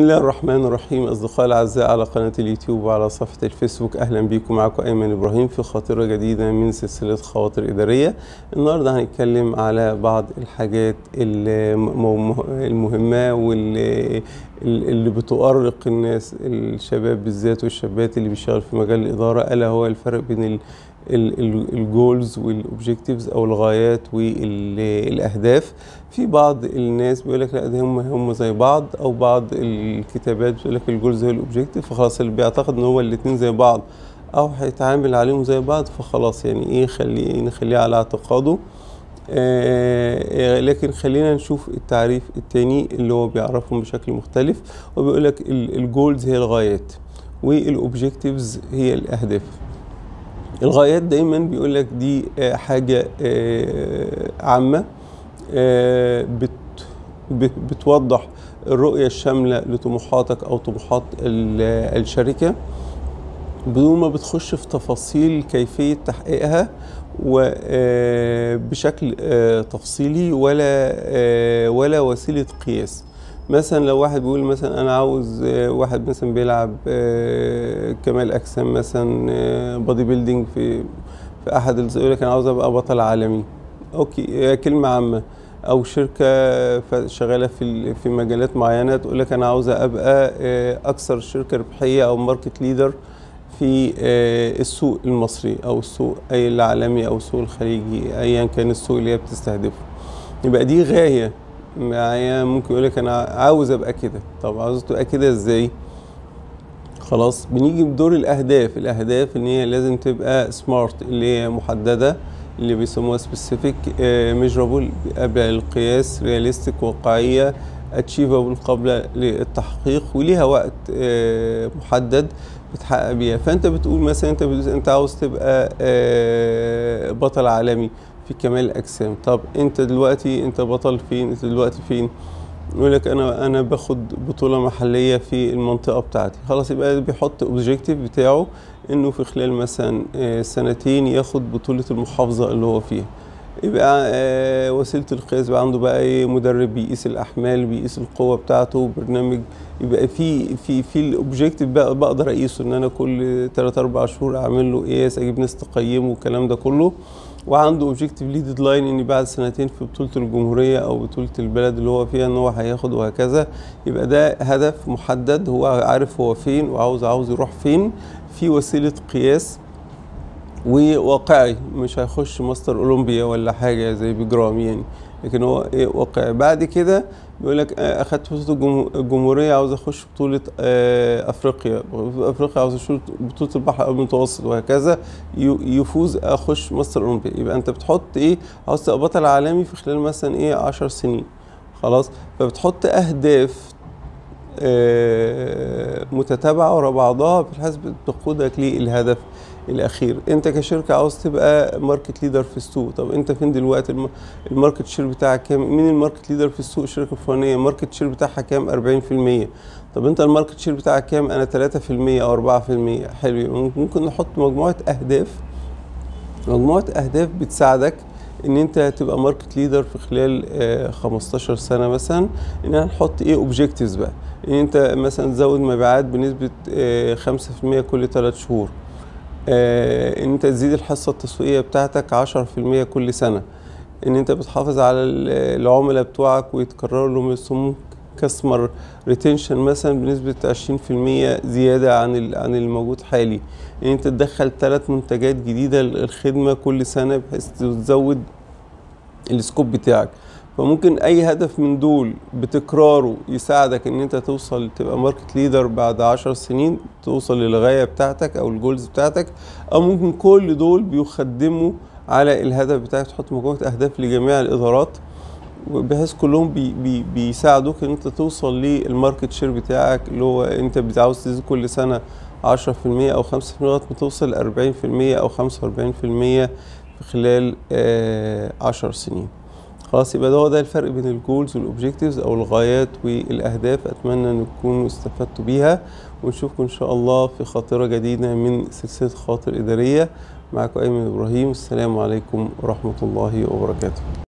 الله الرحمن الرحيم أصدقائي الأعزاء على قناة اليوتيوب وعلى صفحة الفيسبوك أهلا بيكم معكم أيمن إبراهيم في خاطرة جديدة من سلسلة خواطر إدارية النهاردة هنتكلم على بعض الحاجات الم- المهمة واللي اللي بتؤرق الناس الشباب بالذات والشابات اللي بيشتغل في مجال الإدارة ألا هو الفرق بين ال الجولز والاوبجكتيفز او الغايات والاهداف في بعض الناس بيقول لك لا ده هم هم زي بعض او بعض الكتابات بتقول لك الجولز هي الاوبجكتيف فخلاص اللي بيعتقد ان هو الاثنين زي بعض او هيتعامل عليهم زي بعض فخلاص يعني ايه خليه نخليه على اعتقاده آه لكن خلينا نشوف التعريف التاني اللي هو بيعرفهم بشكل مختلف وبيقول لك الجولز هي الغايات والاوبجكتيفز هي الاهداف الغايات دايما بيقول لك دي حاجة عامة بتوضح الرؤية الشاملة لطموحاتك أو طموحات الشركة بدون ما بتخش في تفاصيل كيفية تحقيقها وبشكل تفصيلي ولا ولا وسيلة قياس مثلا لو واحد بيقول مثلا انا عاوز واحد مثلا بيلعب كمال اجسام مثلا بودي بيلدينج في في احد يقول لك انا عاوز ابقى بطل عالمي اوكي كلمه عامه او شركه شغاله في في مجالات معينه تقول لك انا عاوز ابقى اكثر شركه ربحيه او ماركت ليدر في السوق المصري او السوق اي العالمي او السوق الخليجي ايا كان السوق اللي هي بتستهدفه يبقى دي غايه معايا ممكن يقول لك انا عاوز ابقى كده طب عاوز تبقى كده ازاي خلاص بنيجي بدور الاهداف الاهداف ان هي لازم تبقى سمارت اللي هي محدده اللي بيسموها سبيسيفيك ميجرابل قبل القياس رياليستيك واقعيه اتشيفابل قبل للتحقيق وليها وقت محدد بتحقق بيها فانت بتقول مثلا انت انت عاوز تبقى بطل عالمي في كمال الاجسام طب انت دلوقتي انت بطل فين انت دلوقتي فين يقول لك انا انا باخد بطوله محليه في المنطقه بتاعتي خلاص يبقى بيحط اوبجيكتيف بتاعه انه في خلال مثلا سنتين ياخد بطوله المحافظه اللي هو فيها يبقى آه وسيله القياس بقى عنده بقى ايه مدرب بيقيس الاحمال بيقيس القوه بتاعته برنامج يبقى في في في الاوبجيكتيف بقى بقدر اقيسه ان انا كل 3 4 شهور اعمل له قياس اجيب ناس تقيمه والكلام ده كله وعنده اوبجيكتيف ليه ديدلاين ان بعد سنتين في بطوله الجمهوريه او بطوله البلد اللي هو فيها ان هو هياخد وهكذا يبقى ده هدف محدد هو عارف هو فين وعاوز عاوز يروح فين في وسيله قياس وواقعي مش هيخش ماستر اولمبيا ولا حاجه زي بجرام يعني لكن هو ايه واقعي بعد كده بيقول لك اخدت بطوله الجمهوريه عاوز اخش بطوله افريقيا افريقيا عاوز اخش بطوله البحر المتوسط وهكذا يفوز اخش ماستر اولمبيا يبقى انت بتحط ايه عاوز تبقى بطل عالمي في خلال مثلا ايه 10 سنين خلاص فبتحط اهداف متتابعه ورا بعضها بحيث بتقودك للهدف الاخير انت كشركه عاوز تبقى ماركت ليدر في السوق طب انت فين دلوقتي الماركت شير بتاعك كام مين الماركت ليدر في السوق الشركه الفلانيه الماركت شير بتاعها كام 40% طب انت الماركت شير بتاعك كام انا 3% او 4% حلو ممكن نحط مجموعه اهداف مجموعه اهداف بتساعدك ان انت تبقى ماركت ليدر في خلال 15 سنه مثلا ان احنا نحط ايه اوبجكتيفز بقى ان انت مثلا تزود مبيعات بنسبه 5% كل 3 شهور آه ان انت تزيد الحصه التسويقيه بتاعتك 10% كل سنه ان انت بتحافظ على العملاء بتوعك ويتكرروا لهم اسمهم كاستمر ريتنشن مثلا بنسبه 20% زياده عن عن الموجود حالي ان انت تدخل ثلاث منتجات جديده للخدمه كل سنه بحيث تزود السكوب بتاعك فممكن اي هدف من دول بتكراره يساعدك ان انت توصل تبقى ماركت ليدر بعد عشر سنين توصل للغاية بتاعتك او الجولز بتاعتك او ممكن كل دول بيخدموا على الهدف بتاعك تحط مجموعة اهداف لجميع الادارات بحيث كلهم بي بي بيساعدوك ان انت توصل للماركت شير بتاعك اللي هو انت عاوز تزيد كل سنة 10% او 5% لغايه ما توصل 40% او 45% في خلال 10 سنين خلاص يبقى ده هو ده الفرق بين الجولز والاوبجكتيفز او الغايات والاهداف اتمنى ان تكونوا استفدتوا بيها ونشوفكم ان شاء الله في خاطره جديده من سلسله خاطر اداريه معكم ايمن ابراهيم السلام عليكم ورحمه الله وبركاته